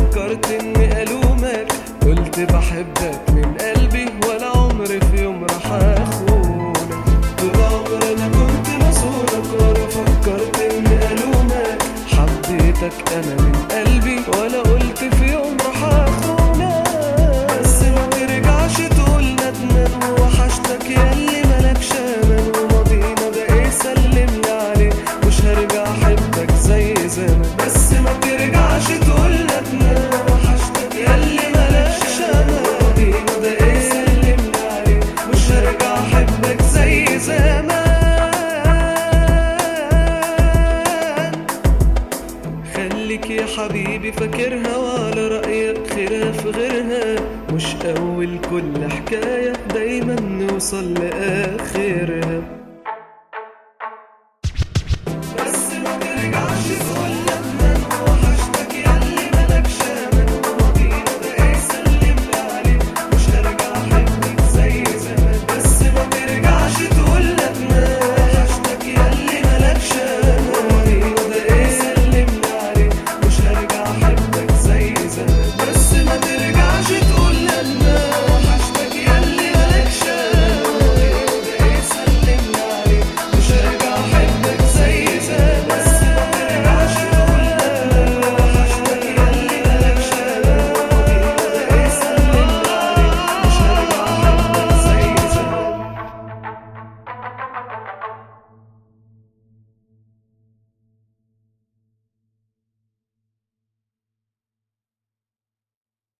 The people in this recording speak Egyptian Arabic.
فكرت اني الومك قلت بحبك من قلبي ولا عمري في يوم راح اخونك طول عمري انا كنت مصونك ولا فكرت اني الومك حبيتك انا من قلبي ولا قلت في يوم راح اخونك بس ما ترجعش تقول ندمان ووحشتك ياللي ملكش امان وماضينا ده ايه سلملي عليه مش هرجع احبك زي زمان بس ما ترجعش تقول ندمان ووحشتك ياللي ملكش امان وماضينا ده ايه سلملي عليه مش هرجع احبك زي زمان خليك يا حبيبي فاكرها وعلى رأيك خيرها في غيرها مش أول كل حكاية دايما نوصل لآخرها